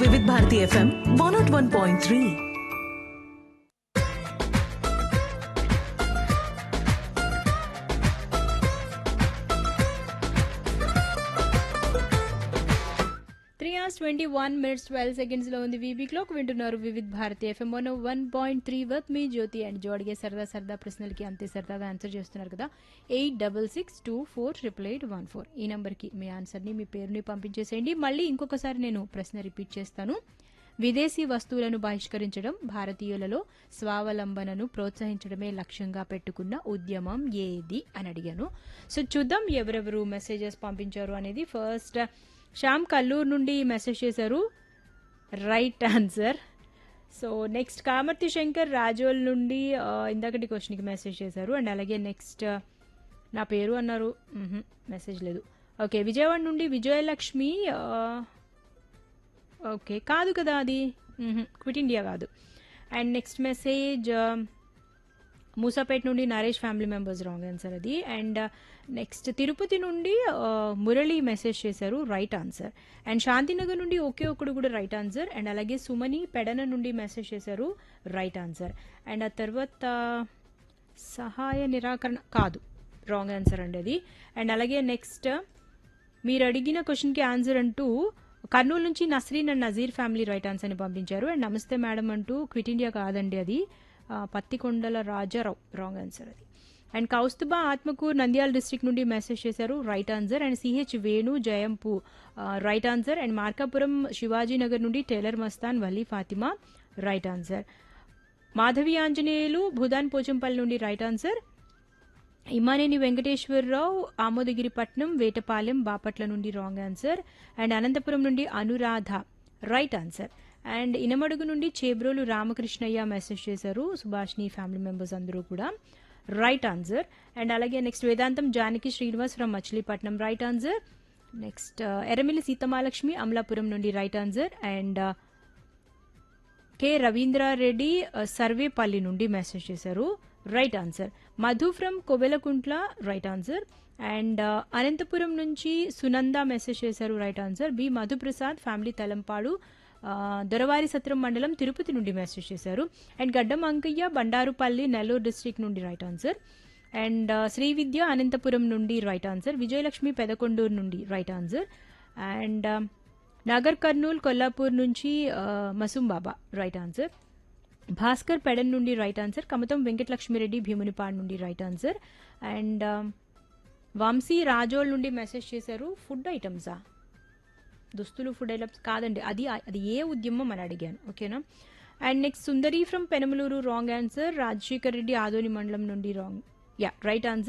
వివిధ Bharati FM one naught one point three three hours twenty one minutes twelve సెకండ్స్లో ఉంది VB clock వింటున్నారు Vividh Bharati FM one one point three వర్త్ మీ Jyothi and జోడిగే సరదా సరదా ప్రశ్నలకి అంతే సరదాగా ఆన్సర్ చేస్తున్నారు కదా eight double six two four triple eight one four ఈ నెంబర్కి మీ ఆన్సర్ని మీ పేరుని పంపించేసేయండి మళ్ళీ ఇంకొకసారి నేను ప్రశ్న రిపీట్ చేస్తాను విదేశీ వస్తువులను బహిష్కరించడం భారతీయులలో స్వావలంబనను ప్రోత్సహించడమే లక్ష్యంగా పెట్టుకున్న ఉద్యమం ఏది అని అడిగాను సో చూద్దాం ఎవరెవరు మెసేజెస్ పంపించారు అనేది ఫస్ట్ శ్యామ్ కల్లూరు నుండి మెసేజ్ చేశారు right answer so next Kamarthi Shankar Razole నుండి ఆ, ఇందాకటి క్వశ్చన్కి మెసేజ్ చేశారు అండ్ అలాగే నెక్స్ట్ నా పేరు అన్నారు మ్హూ, మెసేజ్ లేదు ఓకే విజయవాడ నుండి విజయలక్ష్మి ఆ, ఓకే కాదు కదా అది మ్హూ, క్విట్ ఇండియా కాదు అండ్ నెక్స్ట్ మెసేజ్ మూసాపేట నుండి Naresh family members wrong answer అది అండ్ నెక్స్ట్ తిరుపతి నుండి ఆ, మురళి మెసేజ్ చేశారు రైట్ ఆన్సర్ అండ్ శాంతినగర్ నుండి ఒకే ఒకడు కూడా రైట్ ఆన్సర్ అండ్ అలాగే సుమని పెడన నుండి మెసేజ్ చేశారు రైట్ ఆన్సర్ అండ్ ఆ తర్వాత సహాయ నిరాకరణ కాదు రాంగ్ ఆన్సర్ అండి అది అండ్ అలాగే నెక్స్ట్ మీరు అడిగిన క్వశ్చన్కి ఆన్సర్ అంటూ కర్నూలు నుంచి Nasreen and Nazeer family right ఆన్సర్ని పంపించారు అండ్ నమస్తే మేడం అంటూ క్విట్ ఇండియా కాదండి అది ఆ, పత్తికొండల రాజారావు రాంగ్ ఆన్సర్ అది అండ్ కౌస్తుబా ఆత్మకూర్ నంద్యాల డిస్ట్రిక్ట్ నుండి మెసేజ్ చేశారు right answer and CH Venu జయంపు right answer and Markapuram Shivajinagar నుండి tailor Mastan Vali Fatima right answer Madhavi Anjaneyulu Bhoodan Pochampally నుండి రైట్ ఆన్సర్ ఇమానేని వెంకటేశ్వరరావు ఆమోదగిరిపట్నం వేటపాలెం బాపట్ల నుండి రాంగ్ ఆన్సర్ అండ్ అనంతపురం నుండి Anuradha right answer and Inamadugu నుండి చేబ్రోలు రామకృష్ణయ్య మెసేజ్ చేశారు సుభాష్ని ఫ్యామిలీ మెంబర్స్ అందరూ కూడా రైట్ ఆన్సర్ అండ్ అలాగే next Vedantam Janaki Srinivas from Machilipatnam right answer next Erramilli Seethamalakshmi Amalapuram నుండి right answer and K Ravindrareddy ఆ, సర్వేపల్లి నుండి మెసేజ్ చేశారు right answer Madhu from Kobelakuntla right answer and ఆ, అనంతపురం నుంచి సునంద మెసేజ్ చేశారు right answer B Madhuprasad family Talampadu ఆ, దొరవారి సత్రం మండలం తిరుపతి నుండి మెసేజ్ చేశారు అండ్ గడ్డం అంకయ్య బండారుపల్లి నెల్లూరు డిస్ట్రిక్ట్ నుండి రైట్ ఆన్సర్ అండ్ ఆ, శ్రీ విద్య అనంతపురం నుండి రైట్ ఆన్సర్ విజయలక్ష్మి పెదకొండూరు నుండి రైట్ ఆన్సర్ అండ్ ఆ, నాగర్ కర్నూల్ కొల్లాపూర్ నుంచి ఆ, మసూం బాబా రైట్ ఆన్సర్ భాస్కర్ పెడన్ నుండి రైట్ ఆన్సర్ కమతం వెంకటలక్ష్మిరెడ్డి భీమునిపాడ్ నుండి రైట్ ఆన్సర్ అండ్ ఆ, వంశీ రాజోల్ నుండి మెసేజ్ చేశారు ఫుడ్ ఐటమ్సా దుస్తులు ఫుడ్ ఐటమ్స్ కాదండి అది అది ఏ ఉద్యమం అని అడిగాను ఓకేనా and next Sundari from Penamaluru wrong answer Rajasekhar Reddy Adoni మండలం నుండి రాంగ్ యా రైట్ ఆన్సర్